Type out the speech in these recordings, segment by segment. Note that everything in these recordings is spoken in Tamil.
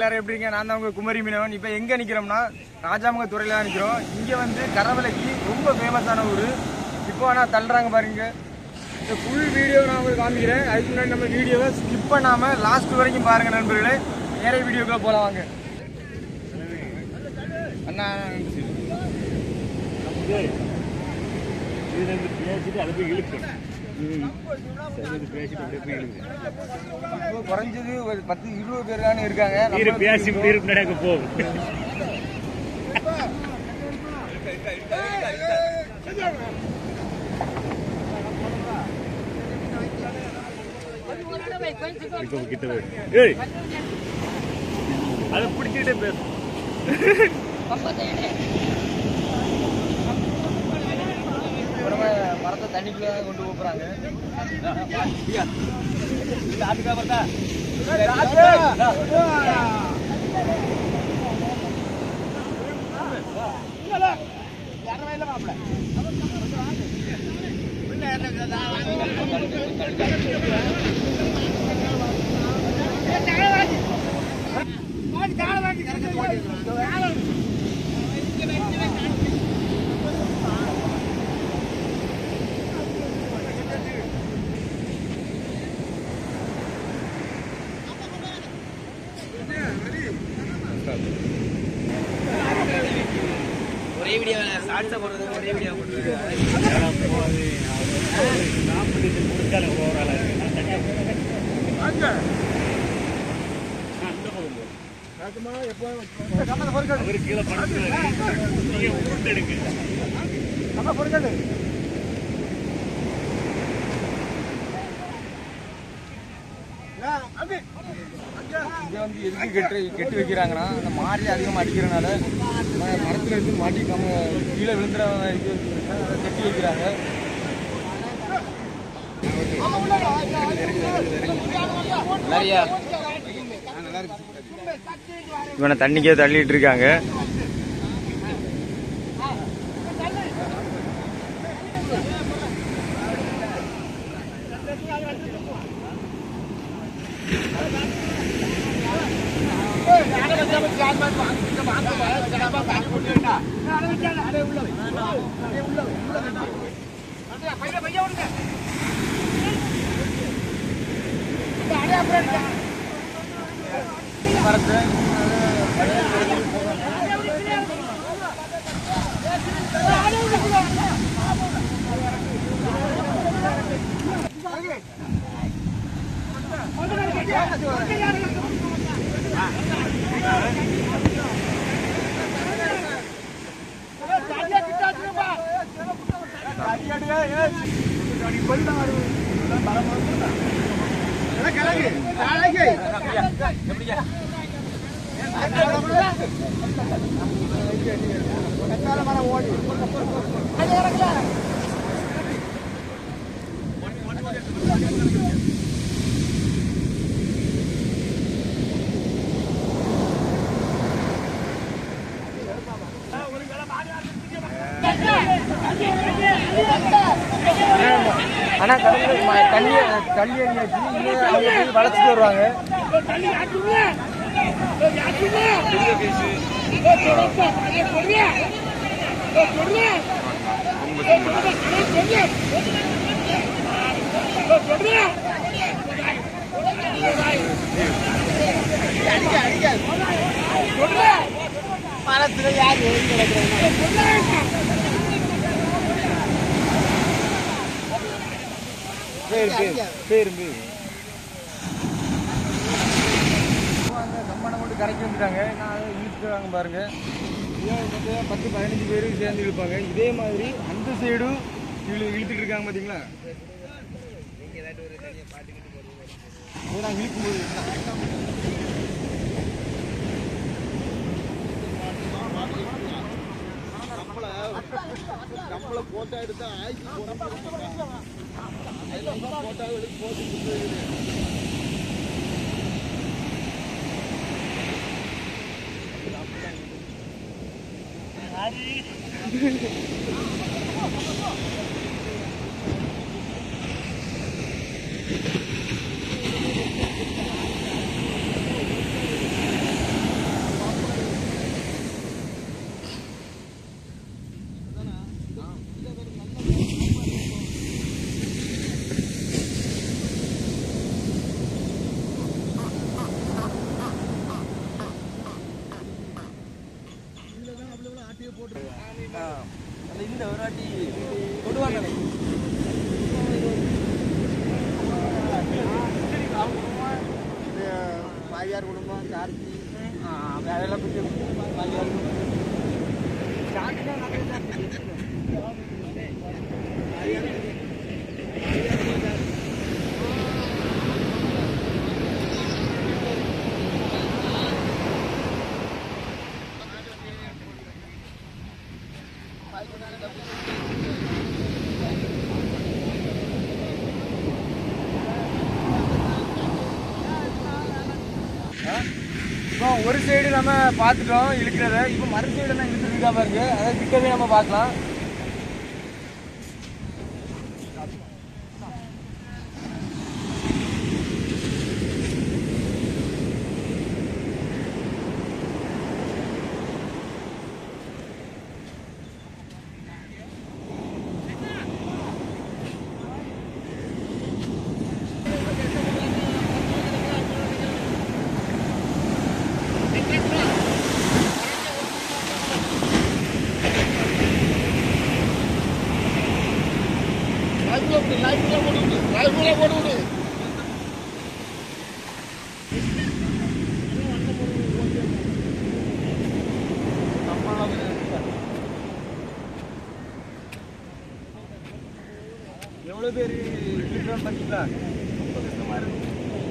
எல்லாரும் எப்படிங்க நான் தான் உங்க குமரி மீனவன் இப்போ எங்க நிக்கிறோம்னா ராஜாமுக துறையில தான் நிக்கிறோம் இங்க வந்து கரவலைக்கு ரொம்ப ஃபேமஸான ஊர் இப்போ ஆனா தள்ளுறாங்க பாருங்க இந்த ஃபுல் வீடியோ நான் உங்களுக்கு காமிக்கிறேன் அதுக்கு முன்னாடி நம்ம வீடியோவை ஸ்கிப் பண்ணாம லாஸ்ட் வரைக்கும் பாருங்க நண்பர்களே நிறைய வீடியோக்குள்ள போலாம் வாங்க அண்ணா இதுல இருந்து பேசிட்டு அதை போய் இழுக்கணும் சேர்ந்து பேசிட்டு அப்படியே போய் இழுக்கணும் இப்போ குறைஞ்சது ஒரு பத்து இருபது பேர் தானே இருக்காங்க நீர் நம்ம பேசி நீர் நடக்க போகும் இப்போ கிட்ட போய் ஏய் அதை பிடிச்சிக்கிட்டே பேசு இப்போ நம்ம மரத்தை தண்ணிக்குள்ள தான் கொண்டு போறாங்க ஒரே வீடியோ ஷார்ட்ஸா போடுறது ஒரே வீடியோ போடுறது நேரம் போகாது நாற்பது முடிச்சால போகிறாள் நான் தனியாக போகிறேன் அந்த பக்கம் போ. அவரு கீழே படுத்துறாரு நீங்க உருண்டு எடுங்க இதை வந்து எதுக்கு கெட்டு கெட்டி வைக்கிறாங்கன்னா அந்த மாறி அதிகமாக அடிக்கிறனால ம- மரத்துல இருந்து மாட்டி நம்ம கீழே விழுந்துற இது இருக்குன்னா, அதை கெட்டி வைக்கிறாங்க நிறையா இவனை தண்ணிக்கே தள்ளிட்டு இருக்காங்க மரத்தை ஆனா கடல்ல ம- தண்ணி தண்ணி அடியாச்சு இன்னும் அவங்க போய் வளைச்சிட்டு வருவாங்க பேர் பேர் பேர் பேர் அந்த கம்பனை மட்டும் கரைக்கி வந்துட்டாங்க நான் அதை இழுத்துறாங்க பாருங்க இதே வந்து பத்து பதினஞ்சு பேர் சேர்ந்து இழுப்பாங்க இதே மாதிரி அந்த சைடும் இழு இழுத்துட்டு இருக்காங்க பார்த்தீங்களா இதை நாங்கள் இழுக்கும்போது இந்த ஒரு வாட்டி கொடுவாங்க மாரியார் குடும்பம் கார்த்தி அதெல்லாம் பற்றி மாரியார் குடும்பம் கார்த்தி தான் நிறைய இப்போ ஒரு சைடு நம்ம பார்த்துட்டோம் இழுக்கிறத இப்போ மறு சைடு தான் இழுத்துட்டு இருக்கா பாருங்க அதை கிட்டவே நம்ம பார்க்கலாம் எவ்வளோ பேர் இழுக்கிறோம் பார்த்தீங்களா ரொம்ப கஷ்டமா இருக்கு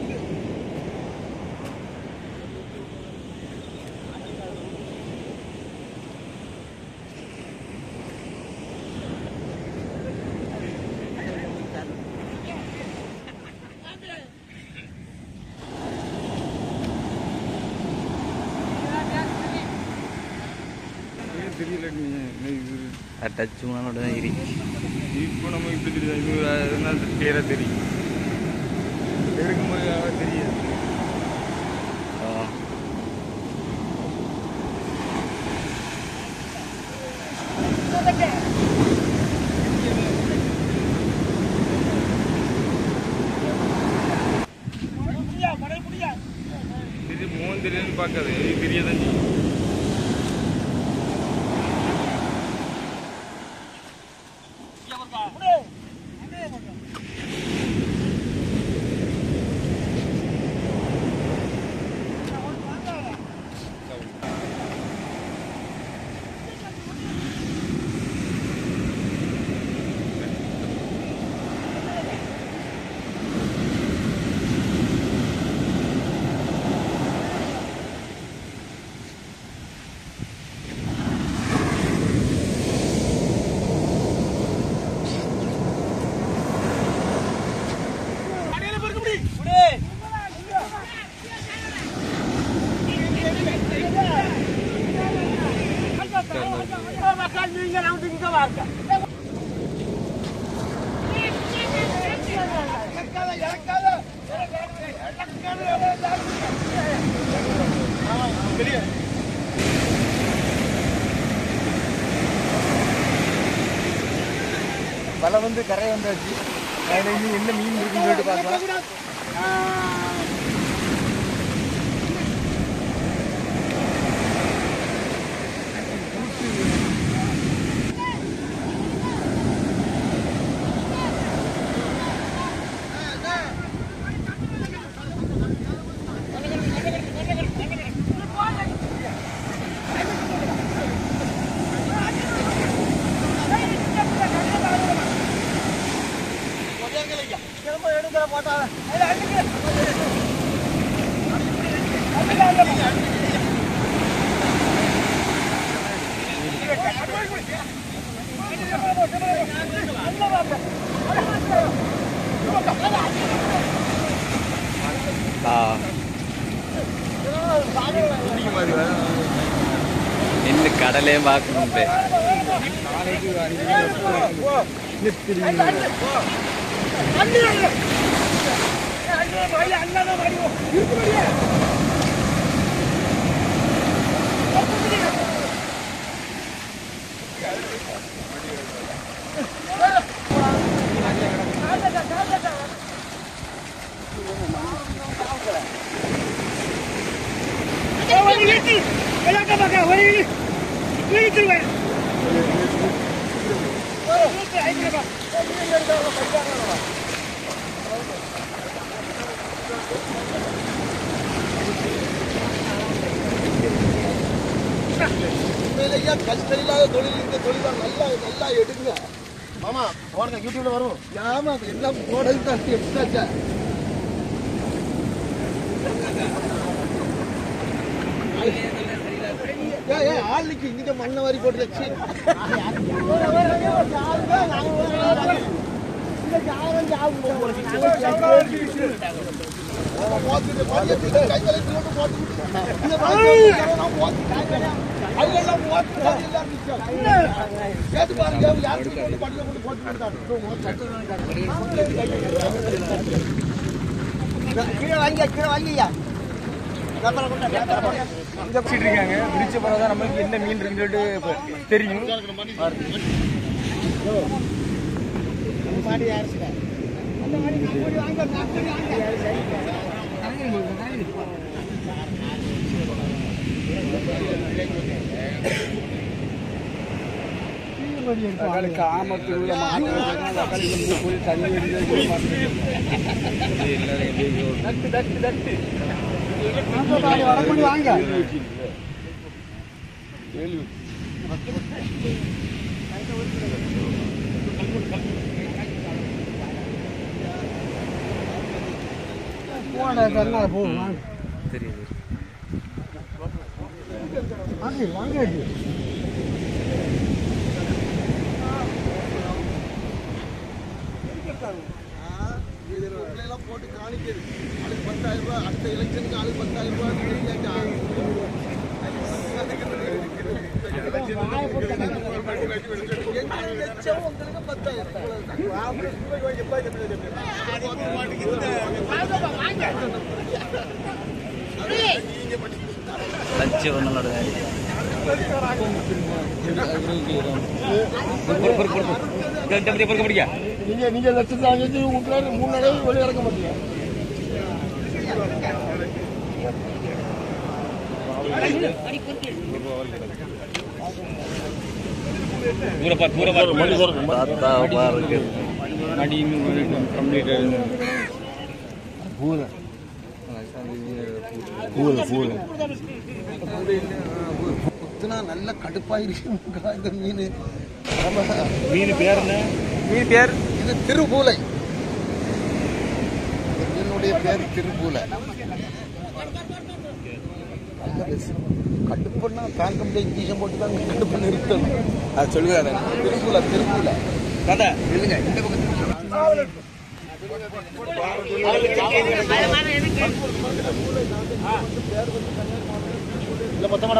தெரியல நீ இது டச் உனோட தான் இருக்கு இப்போ நம்ம இப்படி தெரியுது இது அதனால கிளியராக தெரியும் எடுக்கும்போது அவ்வளவா தெரியாது இது மோகன் தெரியாதுன்னு பார்க்காது இது தெரியாதான் செய்யும் வலை வந்து கரை வந்தாச்சு அதில் இன்னும் என்ன மீன் இருக்குன்னு சொல்லிட்டு பார்க்கலாம் நின்று கடலே பார்க்கணும் நாளைக்கு அஞ்சு உண்மையிலேயே கஷ்டம் இல்லாத தொழில் இந்த தொழில் தான் நல்லா நல்லா எடுங்க மாமா போடுங்க யூடியூப்ல வரும் ஆமா எல்லாம் போடல் தான் எப்படியாச்சா ஏய், ஏய், ஆள் நிக்கு இங்க மண்ணை வாரி போட்டு வச்சு கீழே வாங்கியா கீழே வாங்கியா இங்க பிடிச்சிட்டு இருக்காங்க பிடிச்ச பிறகு தான் நம்மளுக்கு என்ன மீன் இருக்குன்னு சொல்லிட்டு இப்ப தெரியும் தெரியுது எல்லாம் போட்டு காணிக்கிறது ஆளுக்கு பத்தாயிரம் ரூபாய் அடுத்த எலெக்ஷனுக்கு ஆளுக்கு பத்தாயிரம் ரூபாய் உங்களுக்கு பத்தாயிரம் லட்சம் ஒன்னோட பொறுக்க முடியா நீங்க நீங்க லட்சத்தை வாங்கி உங்களுக்கு மூணு நாளைக்கு வெளியே இறக்க மாட்டீங்க பூரப்பா பூரப்பா தாத்தா பாருக்கு அடி இன்னும் கம்ப்ளீட் குத்துனா நல்ல கடுப்பாயிருக்கும் இந்த மீன் நம்ம மீன் பேர் என்ன மீன் பேர் இது திருப்பூலை இந்த மீனுடைய பேர் திருப்பூலை நல்ல fish. கடுப்புன்னா பேங்க் கம்பெனி இன்ஜெக்ஷன் போட்டு தான் கடுப்பு நிறுத்தணும் அது சொல்லுங்க திருப்பூல திருப்பூல தாத்தா இல்லைங்க இந்த பக்கத்துல இல்ல மொத்தமான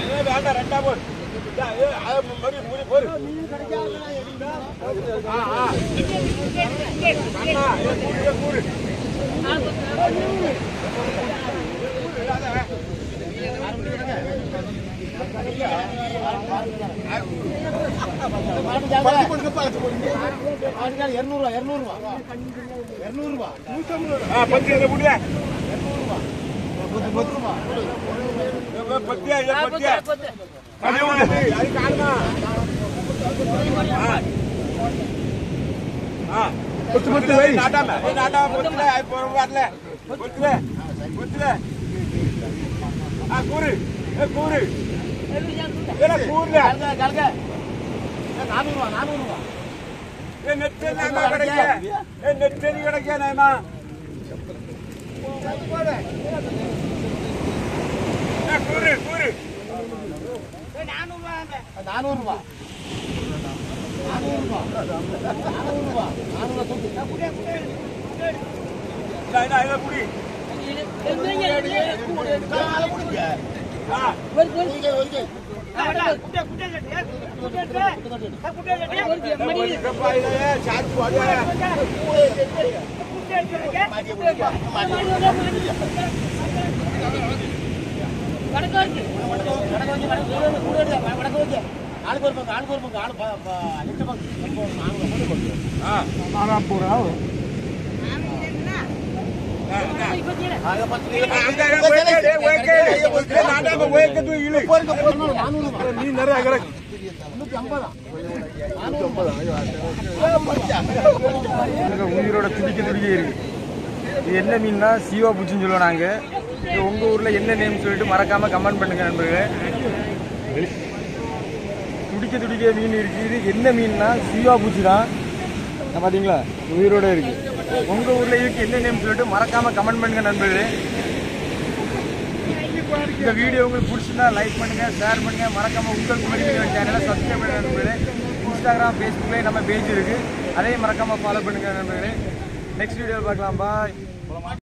இருநூறுவா இருநூறுவா இருநூறுவா பத்து இதை முடியா பத்தியா இல்ல பத்தியா அது விடு. அது காணுமா? ஆ. ஆ. நாட்டாம. ஏய், நாட்டாம பொத்துல. அது போற வரல. பொத்துல. பொத்துல. ஆ, கூறு. ஏ, கூறு. ஏடா, கூறுடா. ஏ, நெத்தலி நாயமா கிடைக்க. ஏ, நெத்தலி கிடைக்க நாயமா. ஏ, கூறு, கூறு. நானூறுவா நானூறுவா நானூறுவா நானூறுவா தூக்கு இந்தா, இந்தா, இதை புடி. ஆ. ஆளுக்கு ஒரு பக்கம் ஆளுக்கு ஒரு பக்கம் ஆளு ப- ப- எட்டு பக்கம் நீ நிறைய கிடக்கு முன்னூத்தி ஐம்பதா இங்க உயிரோட துடிக்க துடிக்க இருக்கு இது என்ன மீன்னா சீவா பூச்சின்னு சொல்லுவோம் நாங்க இது உங்க ஊர்ல என்ன நேம் சொல்லிட்டு மறக்காம கமெண்ட் பண்ணுங்க நண்பர்களே துடிக்க துடிக்க மீன் இருக்கு இது என்ன மீன்னா சீவா பூச்சி தான் நான் பாத்தீங்களா உயிரோட இருக்கு உங்க ஊர்ல இதுக்கு என்ன நேம் சொல்லிட்டு மறக்காம கமெண்ட் பண்ணுங்க நண்பர்களே இந்த வீடியோ உங்களுக்கு பிடிச்சிருந்தா லைக் பண்ணுங்க ஷேர் பண்ணுங்க மறக்காம உங்கள் குமரி மீடியா சேனலை சப்ஸ்கிரைப் பண்ணுங்க நண்பர்களே இன்ஸ்டாகிராம் ஃபேஸ்புக்லேயே நம்ம பேஜ் இருக்கு அதையும் மறக்காம ஃபாலோ பண்ணுங்க நண்பர்களே நெக்ஸ்ட் வீடியோ பார்க்கலாம் பாய்